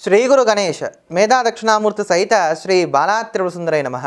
శ్రీ గురు గణేష్ మేధా దక్షిణామూర్తి సహిత శ్రీ బాలాత్రివసుందరై నమ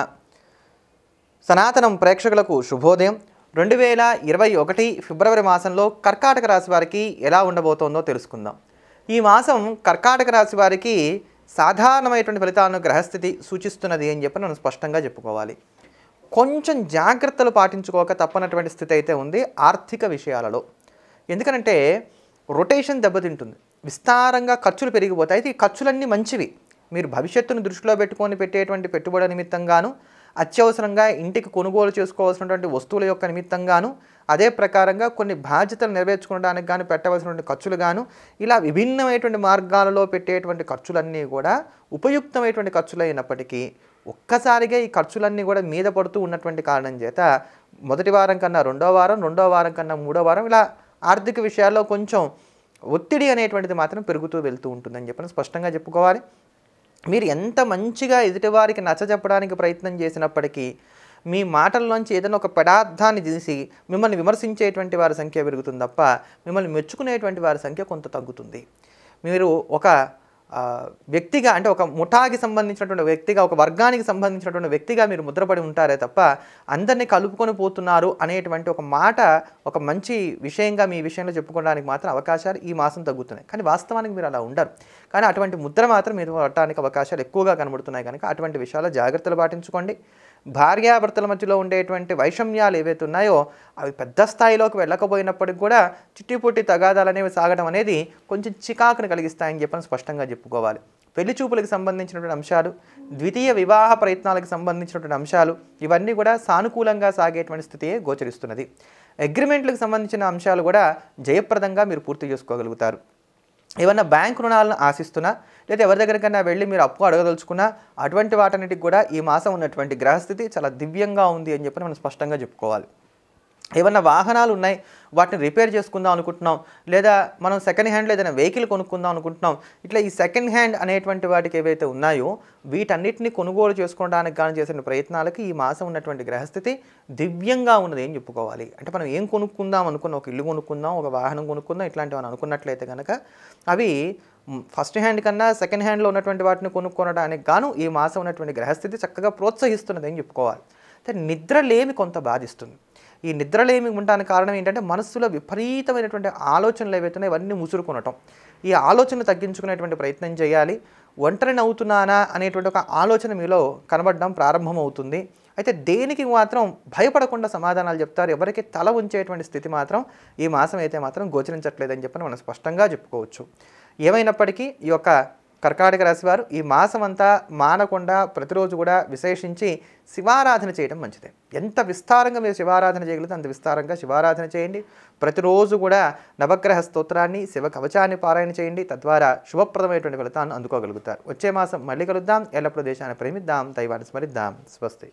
సనాతనం ప్రేక్షకులకు శుభోదయం రెండు వేల ఇరవై ఒకటి ఫిబ్రవరి మాసంలో కర్కాటక రాశి వారికి ఎలా ఉండబోతోందో తెలుసుకుందాం ఈ మాసం కర్కాటక రాశి వారికి సాధారణమైనటువంటి ఫలితాలను గ్రహస్థితి సూచిస్తున్నది అని చెప్పి మనం స్పష్టంగా చెప్పుకోవాలి కొంచెం జాగ్రత్తలు పాటించుకోక తప్పనటువంటి స్థితి అయితే ఉంది ఆర్థిక విషయాలలో ఎందుకనంటే రొటేషన్ దెబ్బతింటుంది విస్తారంగా ఖర్చులు పెరిగిపోతాయి అయితే ఈ ఖర్చులన్నీ మంచివి మీరు భవిష్యత్తును దృష్టిలో పెట్టుకొని పెట్టేటువంటి పెట్టుబడి నిమిత్తంగాను అత్యవసరంగా ఇంటికి కొనుగోలు చేసుకోవాల్సినటువంటి వస్తువుల యొక్క నిమిత్తంగాను అదే ప్రకారంగా కొన్ని బాధ్యతలు నెరవేర్చుకోవడానికి కానీ పెట్టవలసినటువంటి ఖర్చులు గాను ఇలా విభిన్నమైనటువంటి మార్గాలలో పెట్టేటువంటి ఖర్చులన్నీ కూడా ఉపయుక్తమైనటువంటి ఖర్చులు అయినప్పటికీ ఒక్కసారిగా ఈ ఖర్చులన్నీ కూడా మీద పడుతూ ఉన్నటువంటి కారణం చేత మొదటి వారం కన్నా రెండో వారం రెండో వారం కన్నా మూడో వారం ఇలా ఆర్థిక విషయాల్లో కొంచెం ఒత్తిడి అనేటువంటిది మాత్రం పెరుగుతూ వెళ్తూ ఉంటుందని చెప్పని స్పష్టంగా చెప్పుకోవాలి మీరు ఎంత మంచిగా ఎదుటివారికి నచ్చజెప్పడానికి ప్రయత్నం చేసినప్పటికీ మీ మాటల్లోంచి ఏదైనా ఒక పదార్థాన్ని తీసి మిమ్మల్ని విమర్శించేటువంటి వారి సంఖ్య పెరుగుతుంది తప్ప మిమ్మల్ని మెచ్చుకునేటువంటి వారి సంఖ్య కొంత తగ్గుతుంది మీరు ఒక ఆ, వ్యక్తిగా అంటే ఒక ముఠాకి సంబంధించినటువంటి వ్యక్తిగా ఒక వర్గానికి సంబంధించినటువంటి వ్యక్తిగా మీరు ముద్రపడి ఉంటారే తప్ప అందరినీ కలుపుకొని పోతున్నారు అనేటువంటి ఒక మాట ఒక మంచి విషయంగా మీ విషయంలో చెప్పుకోవడానికి మాత్రం అవకాశాలు ఈ మాసం తగ్గుతున్నాయి కానీ వాస్తవానికి మీరు అలా ఉండరు కానీ అటువంటి ముద్ర మాత్రం మీరు పడటానికి అవకాశాలు ఎక్కువగా కనబడుతున్నాయి కనుక అటువంటి విషయాల్లో జాగ్రత్తలు పాటించుకోండి భార్యాభర్తల మధ్యలో ఉండేటువంటి వైషమ్యాలు ఏవైతే ఉన్నాయో అవి పెద్ద స్థాయిలోకి వెళ్ళకపోయినప్పటికి కూడా చిట్టిపుట్టి తగాదాలు అనేవి సాగడం అనేది కొంచెం చికాకుని కలిగిస్తాయని చెప్పని స్పష్టంగా చెప్పుకోవాలి పెళ్లి చూపులకు సంబంధించినటువంటి అంశాలు ద్వితీయ వివాహ ప్రయత్నాలకు సంబంధించినటువంటి అంశాలు ఇవన్నీ కూడా సానుకూలంగా సాగేటువంటి స్థితియే గోచరిస్తున్నది అగ్రిమెంట్లకు సంబంధించిన అంశాలు కూడా జయప్రదంగా మీరు పూర్తి చేసుకోగలుగుతారు ఏమన్నా బ్యాంక్ రుణాలను ఆశిస్తున్నా లేదా ఎవరి దగ్గరికైనా వెళ్ళి మీరు అప్పు అడగదలుచుకున్నా అటువంటి వాటన్నిటికి కూడా ఈ మాసం ఉన్నటువంటి గ్రహస్థితి చాలా దివ్యంగా ఉంది అని చెప్పి మనం స్పష్టంగా చెప్పుకోవాలి ఏమన్నా వాహనాలు ఉన్నాయి వాటిని రిపేర్ చేసుకుందాం అనుకుంటున్నాం లేదా మనం సెకండ్ హ్యాండ్లో ఏదైనా వెహికల్ కొనుక్కుందాం అనుకుంటున్నాం ఇట్లా ఈ సెకండ్ హ్యాండ్ అనేటువంటి వాటికి ఏవైతే ఉన్నాయో వీటన్నిటిని కొనుగోలు చేసుకోవడానికి కానీ చేసిన ప్రయత్నాలకి ఈ మాసం ఉన్నటువంటి గ్రహస్థితి దివ్యంగా ఉన్నది ఏం చెప్పుకోవాలి అంటే మనం ఏం కొనుక్కుందాం అనుకున్నాం ఒక ఇల్లు కొనుక్కుందాం ఒక వాహనం కొనుక్కుందాం ఇట్లాంటివి అని అనుకున్నట్లయితే కనుక అవి మ్, ఫస్ట్ హ్యాండ్ కన్నా సెకండ్ హ్యాండ్లో ఉన్నటువంటి వాటిని కొనుక్కొనడానికి గాను ఈ మాసం ఉన్నటువంటి గ్రహస్థితి చక్కగా ప్రోత్సహిస్తున్నది అని చెప్పుకోవాలి అయితే నిద్రలేమి కొంత బాధిస్తుంది ఈ నిద్రలేమి ఉండడానికి కారణం ఏంటంటే మనస్సులో విపరీతమైనటువంటి ఆలోచనలు ఏవైతే ఉన్నాయో ఇవన్నీ ముసురుకొనటం ఈ ఆలోచనలు తగ్గించుకునేటువంటి ప్రయత్నం చేయాలి ఒంటరిని అవుతున్నానా అనేటువంటి ఒక ఆలోచన మీలో కనబడడం ప్రారంభమవుతుంది అయితే దేనికి మాత్రం భయపడకుండా సమాధానాలు చెప్తారు ఎవరికి తల ఉంచేటువంటి స్థితి మాత్రం ఈ మాసం అయితే మాత్రం గోచరించట్లేదని చెప్పని మనం స్పష్టంగా చెప్పుకోవచ్చు ఏమైనప్పటికీ ఈ యొక్క కర్కాటక రాశి వారు ఈ మాసం అంతా మానకుండా ప్రతిరోజు కూడా విశేషించి శివారాధన చేయడం మంచిది ఎంత విస్తారంగా మీరు శివారాధన చేయగలిగితే అంత విస్తారంగా శివారాధన చేయండి ప్రతిరోజు కూడా నవగ్రహ స్తోత్రాన్ని శివ కవచాన్ని పారాయణ చేయండి తద్వారా శుభప్రదమైనటువంటి ఫలితాన్ని అందుకోగలుగుతారు వచ్చే మాసం మళ్ళీ కలుద్దాం ఎల్లప్పుడూ దేశాన్ని ప్రేమిద్దాం దైవాన్ని స్మరిద్దాం స్వస్తి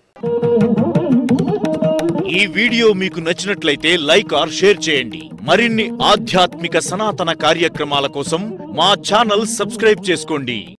ఈ వీడియో మీకు నచ్చినట్లయితే లైక్ ఆర్ షేర్ చేయండి మరిన్ని ఆధ్యాత్మిక సనాతన కార్యక్రమాల కోసం మా ఛానల్ సబ్స్క్రైబ్ చేసుకోండి